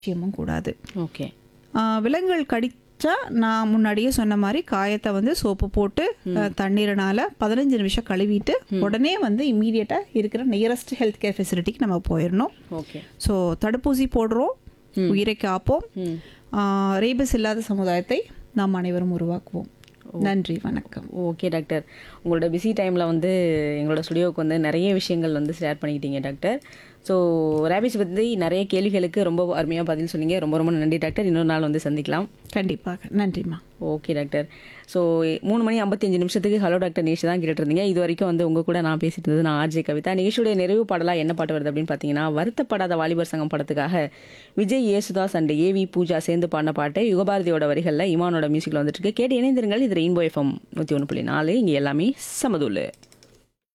விஷயமும் கூடாது ஓகே ஆஹ் விலங்குகள் கடிச்சா நான் முன்னாடியே சொன்ன மாதிரி காயத்தை வந்து சோப்பு போட்டு ஆஹ் தண்ணீரினால பதினஞ்சு நிமிஷம் கழுவிட்டு உடனே வந்து இம்மீடியட்டாக இருக்கிற நியரஸ்ட் ஹெல்த் கேர் ஃபெசிலிட்டிக்கு நம்ம போயிடணும் ஓகே ஸோ தடுப்பூசி போடுறோம் உயிரை காப்போம் ம் ஆஹ் ரேபிஸ் இல்லாத சமுதாயத்தை நாம் அனைவரும் உருவாக்குவோம் நன்றி வணக்கம் ஓகே டாக்டர் உங்களோட பிஸி டைமில் வந்து எங்களோட ஸ்டுடியோவுக்கு வந்து நிறைய விஷயங்கள் வந்து ஷேர் பண்ணிக்கிட்டீங்க டாக்டர் ஸோ ரேபிஸ் பற்றி நிறைய கேள்விகளுக்கு ரொம்ப அருமையாக பதில் சொன்னீங்க ரொம்ப ரொம்ப நன்றி டாக்டர் இன்னொரு நாள் வந்து சந்திக்கலாம் கண்டிப்பாக நன்றிம்மா ஓகே டாக்டர் ஸோ மூணு மணி ஐம்பத்தஞ்சு நிமிஷத்துக்கு ஹலோ டாக்டர் நிகழ்ச்சி தான் கேட்டுட்டு இருந்தீங்க இது வரைக்கும் வந்து உங்க கூட நான் பேசிட்டு இருந்தது நான் ஆர்ஜே கவிதா நிகழ்ச்சியுடைய நிறைவு பாடலாக என்ன பாட்டு வருது அப்படின்னு பார்த்தீங்கன்னா வருத்தப்படாத வாலிபர் சங்கம் படத்துக்காக விஜய் ஏசுதாஸ் அண்ட் ஏவி பூஜா சேர்ந்து பாடின பாட்டு யுகபாரதியோட வரிகளில் இமானோட மியூசிக்கில் வந்துட்டு இருக்கு கேட்டு இணைந்திருங்கள் இது ரெயின்போ எஃப்எம் நூற்றி ஒன்று புள்ளி நாலு இங்கே எல்லாமே சமதுல்லு